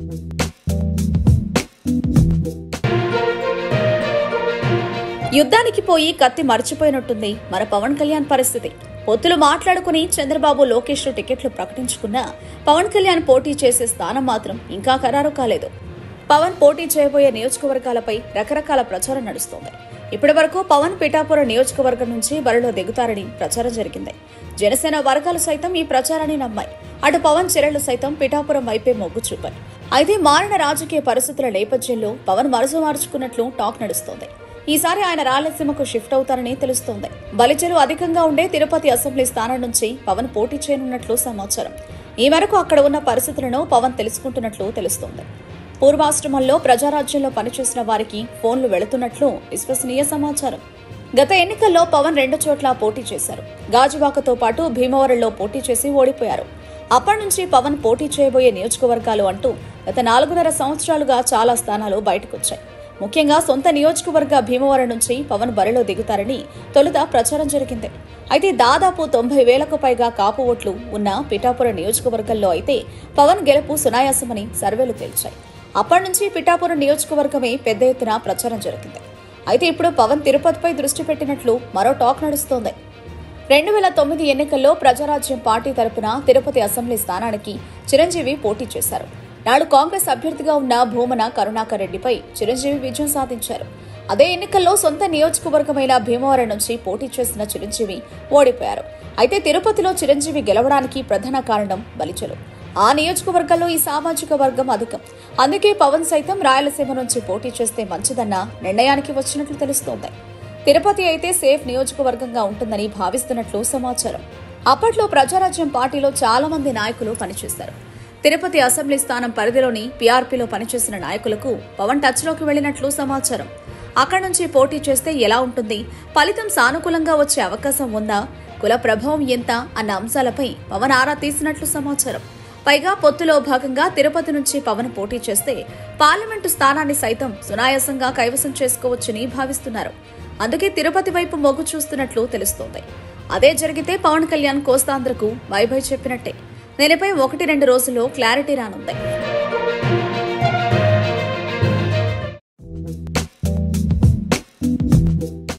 యుద్ధానికి పోయి కత్తి మర్చిపోయినట్టుంది మన పవన్ కళ్యాణ్ పరిస్థితి పొత్తులు మాట్లాడుకుని చంద్రబాబు లోకేష్ టికెట్లు ప్రకటించుకున్నా పవన్ కళ్యాణ్ పోటీ చేసే స్థానం మాత్రం ఇంకా ఖరారు కాలేదు పవన్ పోటీ చేయబోయే నియోజకవర్గాలపై రకరకాల ప్రచారం నడుస్తోంది ఇప్పటి వరకు పవన్ పిఠాపురం నియోజకవర్గం నుంచి బరిలో దిగుతారని ప్రచారం జరిగింది జనసేన వర్గాలు సైతం ఈ ప్రచారాన్ని నమ్మాయి అటు పవన్ చర్యలు సైతం పిఠాపురం వైపే మొగ్గు చూపాయి అయితే మారిన రాజకీయ పరిస్థితుల నేపథ్యంలో పవన్ మనసు మార్చుకున్నట్లు టాక్ నడుస్తోంది ఈసారి ఆయన రాయలసీమకు షిఫ్ట్ అవుతారని తెలుస్తోంది బలిజలు అధికంగా ఉండే తిరుపతి అసెంబ్లీ స్థానం నుంచి పవన్ పోటీ చేయనున్నట్లు సమాచారం ఈ మేరకు అక్కడ ఉన్న పరిస్థితులను పవన్ తెలుసుకుంటున్నట్లు తెలుస్తోంది పూర్వాశ్రమంలో ప్రజారాజ్యంలో పనిచేసిన వారికి ఫోన్లు వెళుతున్నట్లు విశ్వసనీయ సమాచారం గత ఎన్నికల్లో పవన్ రెండు చోట్ల పోటీ చేశారు గాజువాకతో పాటు భీమవరంలో పోటీ చేసి ఓడిపోయారు అప్పటి నుంచి పవన్ పోటీ చేయబోయే నియోజకవర్గాలు అంటూ గత నాలుగున్నర సంవత్సరాలుగా చాలా స్థానాలు బయటకొచ్చాయి ముఖ్యంగా సొంత నియోజకవర్గ భీమవరం నుంచి పవన్ బరిలో దిగుతారని తొలుత ప్రచారం జరిగింది అయితే దాదాపు తొంభై వేలకు పైగా కాపు ఓట్లు ఉన్న పిఠాపురం నియోజకవర్గంలో అయితే పవన్ గెలుపు సునాయాసమని సర్వేలు తేల్చాయి అప్పటి నుంచి పిఠాపురం నియోజకవర్గమే పెద్ద ఎత్తున ప్రచారం జరిగింది అయితే ఇప్పుడు పవన్ తిరుపతిపై దృష్టి పెట్టినట్లు మరో టాక్ నడుస్తోంది రెండు వేల తొమ్మిది ఎన్నికల్లో ప్రజారాజ్యం పార్టీ తరపున తిరుపతి అసెంబ్లీ స్థానానికి చిరంజీవి పోటీ చేశారు నాడు కాంగ్రెస్ అభ్యర్థిగా ఉన్న భూమన కరుణాకర్ రెడ్డిపై చిరంజీవి విజయం సాధించారు అదే ఎన్నికల్లో సొంత నియోజకవర్గమైన భీమవరం నుంచి పోటీ చేసిన చిరంజీవి ఓడిపోయారు అయితే తిరుపతిలో చిరంజీవి గెలవడానికి ప్రధాన కారణం బలిచలు ఆ నియోజకవర్గంలో ఈ సామాజిక వర్గం అధికం అందుకే పవన్ సైతం రాయలసీమ నుంచి పోటీ చేస్తే మంచిదన్న నిర్ణయానికి వచ్చినట్లు తెలుస్తోంది తిరుపతి అయితే సేఫ్ నియోజకవర్గంగా ఉంటుందని భావిస్తున్నట్లు సమాచారం అప్పట్లో ప్రజారాజ్యం పార్టీలో చాలా మంది నాయకులు పనిచేశారు తిరుపతి అసెంబ్లీ స్థానం పరిధిలోని పీఆర్పీలో పనిచేసిన నాయకులకు పవన్ టచ్లోకి వెళ్లినట్లు సమాచారం అక్కడి నుంచి పోటీ చేస్తే ఎలా ఉంటుంది ఫలితం సానుకూలంగా వచ్చే అవకాశం ఉందా కుల ప్రభావం ఎంత అన్న అంశాలపై పవన్ ఆరా తీసినట్లు సమాచారం పైగా పొత్తులో భాగంగా తిరుపతి నుంచి పవన్ పోటీ చేస్తే పార్లమెంటు స్థానాన్ని సైతం సునాయాసంగా కైవసం చేసుకోవచ్చని భావిస్తున్నారు అందుకే తిరుపతి వైపు మొగ్గు చూస్తున్నట్లు తెలుస్తోంది అదే జరిగితే పవన్ కళ్యాణ్ కోస్తాంధ్రకు బై బై చెప్పినట్టే దీనిపై ఒకటి రెండు రోజుల్లో క్లారిటీ రానుంది